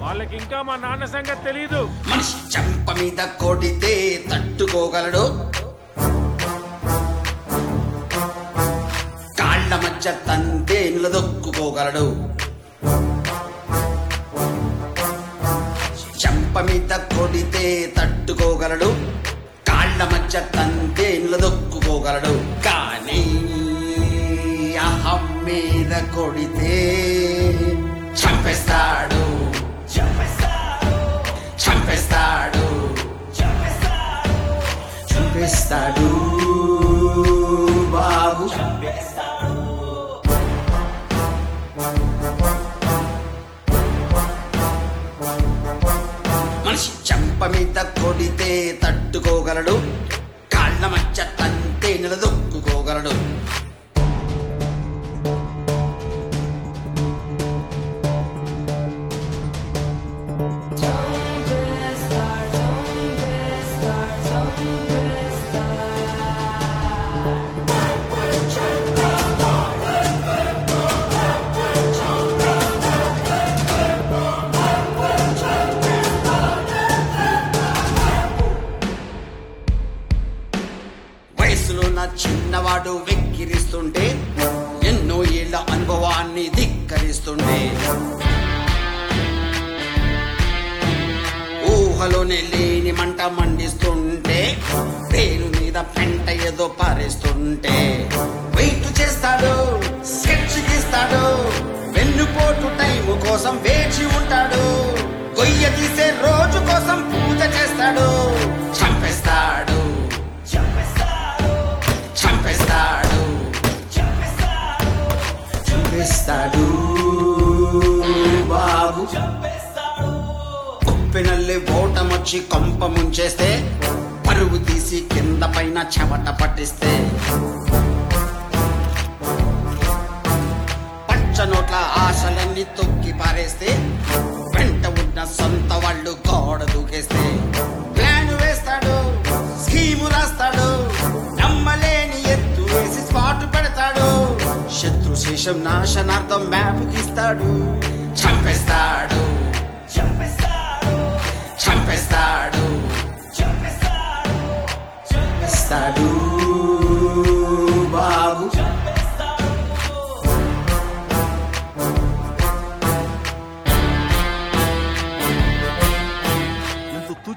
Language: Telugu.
వాళ్ళకి ఇంకా మా నాన్న సంగతి తెలీదు మనిషి చెంప మీద కొడితే తట్టుకోగలడు కాళ్ళ మధ్య తంతే నిలదొక్కుకోగలడు చెంప మీద కొడితే తట్టుకోగలడు కాళ్ళ మధ్య తంతే నిలదొక్కుకోగలడు కానీ అహం మీద కొడితే చంపేస్తాడు చంపేస్తాడు చంపేస్తాడు బాబు మనిషి చెంప మీద కొడితే తట్టుకోగలడు కాళ్ళ మధ్య తంతే నిలదొక్కుకోగలడు వయసులో నా చిన్నవాడు వెక్కిరిస్తుంటే ఎన్నో ఏళ్ల అనుభవాన్ని ధిక్కరిస్తుంటే ఊహలోనే లేని మంట మండిస్తుంటే పేరు మీద పెంట ఏదో పారేస్తుంటే వెయిట్ చేస్తాడు స్కెచ్ గీస్తాడు వెన్నుపోటు టైం కోసం వేచి ఉంటాడు గొయ్య తీసే రోజు కోసం పూజ చేస్తాడు చంపేస్తాడు చంపేస్తాడు చంపేస్తాడు బాబు ఉప్పెనల్లి ఓటమొచ్చి కొంప ముంచేస్తే పరుగు తీసి కింద పైన చెమట పట్టిస్తే పచ్చ నోట్ల ఆశలన్నీ తొక్కి పారేస్తే వెంట ఉన్న సొంత వాళ్ళు గోడ దూకేస్తే ప్లాన్ వేస్తాడు స్కీము రాస్తాడు నమ్మలేని ఎత్తు వేసి స్పాట్ పెడతాడు శత్రు శేషం నాశనార్థం మ్యాప్ గీస్తాడు చంపేస్తాడు చంపేస్తాడు చంపేస్తాడు